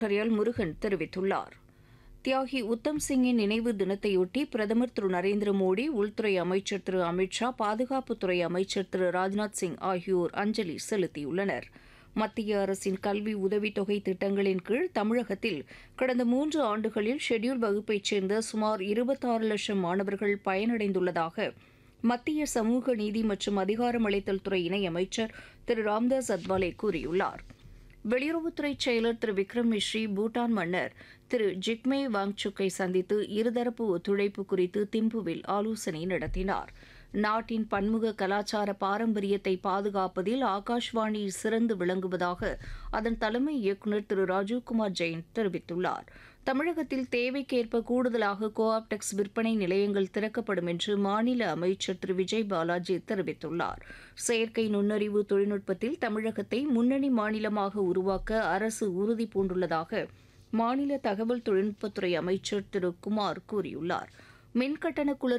ரியால் முருகன் தெரிவித்துள்ளார் தியாகி உத்தம் சிங்கின் நினைவு தினத்தையொட்டி பிரதமர் திரு நரேந்திர மோடி உள்துறை அமைச்சர் திரு அமித்ஷா பாதுகாப்புத்துறை அமைச்சர் திரு ராஜ்நாத் சிங் ஆகியோர் அஞ்சலி செலுத்தியுள்ளனர் மத்திய அரசின் கல்வி உதவித்தொகை திட்டங்களின் கீழ் தமிழகத்தில் கடந்த மூன்று ஆண்டுகளில் ஷெட்யூல் வகுப்பைச் சேர்ந்த சுமார் இருபத்தாறு லட்சம் மாணவர்கள் பயனடைந்துள்ளதாக மத்திய சமூக நீதி மற்றும் அதிகாரமளித்தல் துறை இணையமைச்சர் திரு ராம்தாஸ் அத்வாலே கூறியுள்ளார் வெளியுறவுத்துறை செயலர் திரு விக்ரம் மிஸ்ரி பூட்டான் மன்னர் திரு ஜிக்மே வாங்சுக்கை சந்தித்து இருதரப்பு ஒத்துழைப்பு குறித்து திம்புவில் ஆலோசனை நடத்தினார் நாட்டின் பன்முக கலாச்சார பாரம்பரியத்தை பாதுகாப்பதில் ஆகாஷ்வாணி சிறந்து விளங்குவதாக அதன் தலைமை இயக்குநர் திரு ராஜீவ்குமார் ஜெயின் தெரிவித்துள்ளார் தமிழகத்தில் தேவைக்கேற்ப கூடுதலாக கோஆப்டெக்ஸ் விற்பனை நிலையங்கள் திறக்கப்படும் என்று மாநில அமைச்சர் திரு விஜய் பாலாஜி தெரிவித்துள்ளார் செயற்கை நுண்ணறிவு தொழில்நுட்பத்தில் தமிழகத்தை முன்னணி மாநிலமாக உருவாக்க அரசு உறுதி பூண்டுள்ளதாக மாநில தகவல் தொழில்நுட்பத்துறை அமைச்சர் திரு குமார் கூறியுள்ளார் மின்கட்டண குளர்